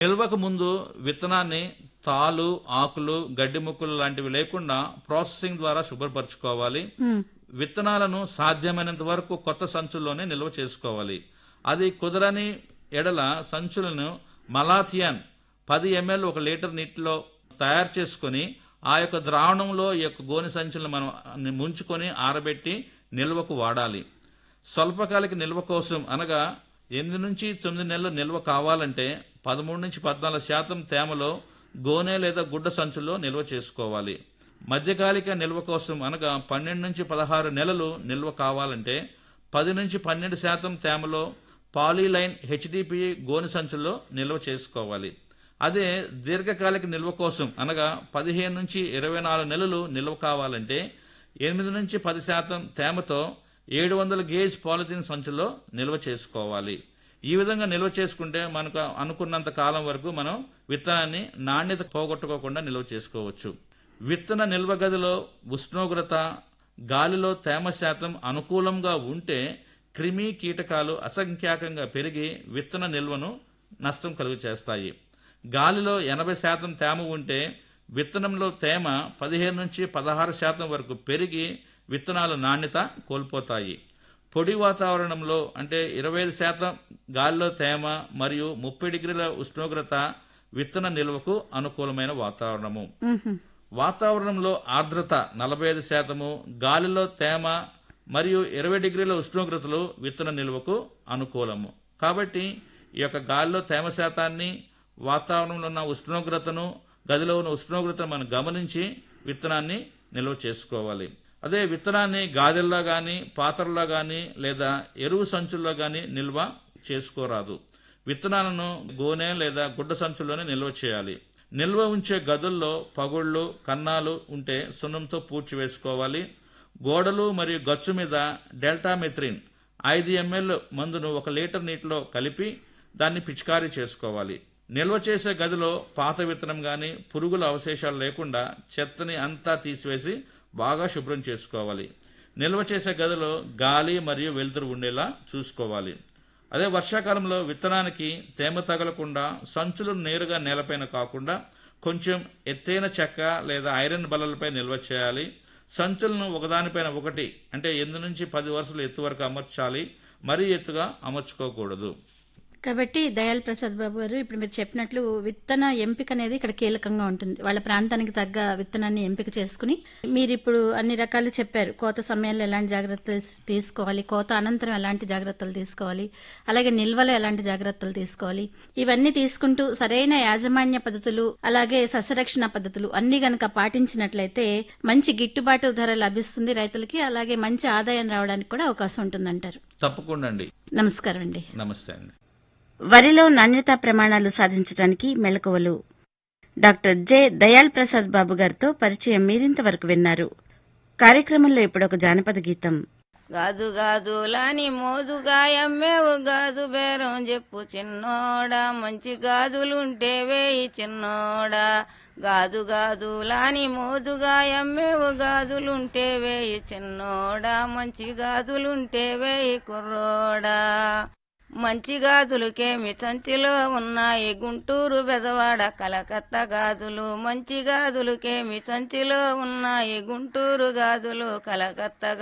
నిల్వకు ముందు విత్తనాన్ని తాలు ఆకులు గడ్డి ముక్కలు లాంటివి లేకుండా ప్రాసెసింగ్ ద్వారా శుభ్రపరచుకోవాలి విత్తనాలను సాధ్యమైనంత వరకు కొత్త సంచుల్లోనే నిల్వ చేసుకోవాలి అది కుదరని ఎడల సంచులను మలాథియాన్ పది ఎంఎల్ ఒక లీటర్ నీటిలో తయారు చేసుకొని ఆ యొక్క ద్రావణంలో ఈ యొక్క గోనె సంచులను మనం ముంచుకొని ఆరబెట్టి నిల్వకు వాడాలి స్వల్పకాలిక నిల్వ కోసం అనగా ఎనిమిది నుంచి తొమ్మిది నెలలు నిల్వ కావాలంటే పదమూడు నుంచి పద్నాలుగు శాతం తేమలో గోనె లేదా గుడ్డ సంచుల్లో నిల్వ చేసుకోవాలి మధ్యకాలిక నిల్వ కోసం అనగా పన్నెండు నుంచి పదహారు నెలలు నిల్వ కావాలంటే పది నుంచి పన్నెండు శాతం తేమలో పాలీలైన్ హెచ్డిపి గోనె సంచుల్లో నిల్వ చేసుకోవాలి అదే దీర్ఘకాలిక నిల్వ కోసం అనగా పదిహేను నుంచి ఇరవై నాలుగు నెలలు నిల్వ కావాలంటే ఎనిమిది నుంచి పది శాతం తేమతో ఏడు వందల గేజ్ పాలిథిన్ సంచుల్లో నిల్వ చేసుకోవాలి ఈ విధంగా నిల్వ చేసుకుంటే మనకు అనుకున్నంత కాలం వరకు మనం విత్తనాన్ని నాణ్యత పోగొట్టుకోకుండా నిల్వ చేసుకోవచ్చు విత్తన నిల్వ గదిలో ఉష్ణోగ్రత గాలిలో తేమ శాతం అనుకూలంగా ఉంటే క్రిమి కీటకాలు అసంఖ్యాకంగా పెరిగి విత్తన నిల్వను నష్టం కలుగు చేస్తాయి గాలిలో ఎనభై శాతం తేమ ఉంటే విత్తనంలో తేమ పదిహేను నుంచి పదహారు శాతం వరకు పెరిగి విత్తనాల నాణ్యత కోల్పోతాయి పొడి వాతావరణంలో అంటే ఇరవై ఐదు శాతం గాలిలో తేమ మరియు ముప్పై డిగ్రీల ఉష్ణోగ్రత విత్తన నిల్వకు అనుకూలమైన వాతావరణము వాతావరణంలో ఆర్ద్రత నలభై ఐదు శాతము గాలిలో తేమ మరియు ఇరవై డిగ్రీల ఉష్ణోగ్రతలు విత్తన నిల్వకు అనుకూలము కాబట్టి ఈ యొక్క గాలిలో తేమ శాతాన్ని వాతావరణంలో ఉన్న ఉష్ణోగ్రతను గదిలో ఉన్న ఉష్ణోగ్రతను మనం గమనించి విత్తనాన్ని నిల్వ చేసుకోవాలి అదే విత్తనాన్ని గాదెల్లో కానీ పాత్రల్లో కానీ లేదా ఎరువు సంచుల్లో కానీ నిల్వ చేసుకోరాదు విత్తనాలను గోనె లేదా గుడ్డ సంచుల్లోనే నిల్వ చేయాలి నిల్వ ఉంచే గదుల్లో పగుళ్ళు కన్నాలు ఉంటే సున్నంతో పూడ్చి వేసుకోవాలి గోడలు మరియు గచ్చు మీద డెల్టామెథ్రిన్ ఐదు ఎంఎల్ మందును ఒక లీటర్ నీటిలో కలిపి దాన్ని పిచికారీ చేసుకోవాలి నిల్వ చేసే గదిలో పాత విత్తనం కానీ పురుగుల అవశేషాలు లేకుండా చెత్తని అంతా తీసివేసి బాగా శుభ్రం చేసుకోవాలి నిల్వ చేసే గదిలో గాలి మరియు వెలుతురు ఉండేలా చూసుకోవాలి అదే వర్షాకాలంలో విత్తనానికి తేమ తగలకుండా సంచులు నేరుగా నేలపైన కాకుండా కొంచెం ఎత్తైన చెక్క లేదా ఐరన్ బల్లలపై నిల్వ చేయాలి సంచులను ఒకదానిపైన ఒకటి అంటే ఎనిమిది నుంచి పది వరుసలు ఎత్తు వరకు అమర్చాలి మరీ ఎత్తుగా అమర్చుకోకూడదు కాబట్టి దయాల్ ప్రసాద్ బాబు గారు ఇప్పుడు మీరు చెప్పినట్లు విత్తన ఎంపిక అనేది ఇక్కడ కీలకంగా ఉంటుంది వాళ్ళ ప్రాంతానికి తగ్గ విత్తనాన్ని ఎంపిక చేసుకుని మీరు ఇప్పుడు అన్ని రకాలు చెప్పారు కోత సమయంలో ఎలాంటి జాగ్రత్తలు తీసుకోవాలి కోత అనంతరం ఎలాంటి జాగ్రత్తలు తీసుకోవాలి అలాగే నిల్వలో ఎలాంటి జాగ్రత్తలు తీసుకోవాలి ఇవన్నీ తీసుకుంటూ సరైన యాజమాన్య పద్ధతులు అలాగే సస్యరక్షణ పద్ధతులు అన్ని గనక పాటించినట్లయితే మంచి గిట్టుబాటు ధర లభిస్తుంది రైతులకి అలాగే మంచి ఆదాయం రావడానికి కూడా అవకాశం ఉంటుందంటారు తప్పకుండా అండి నమస్కారం అండి నమస్తే అండి వరిలో నాణ్యతా ప్రమాణాలు సాధించడానికి మెలకువలు డాక్టర్ జె దయాల్ ప్రసాద్ బాబు గారితో పరిచయం మీరింతవరకు విన్నారు కార్యక్రమంలో ఇప్పుడు ఒక జానపద గీతం గాజు గాజులని మోజుగా ఎమ్మేవు గాజు బేరం చెప్పు చిన్నోడా మంచి గాజులుంటే వేయి చిన్నోడా గాజు గాజులాని మోజుగా ఎమ్మేవు గాజులుంటే వేయి చిన్నోడా మంచి గాజులుంటే వేయి కుర్రోడా మంచి గాజులకేమి సంచిలో ఉన్నాయి గుంటూరు బెదవాడ కలకత్త గాజులు మంచి గాజులకేమి సంచిలో ఉన్నాయి గుంటూరు గాజులు కలకత్త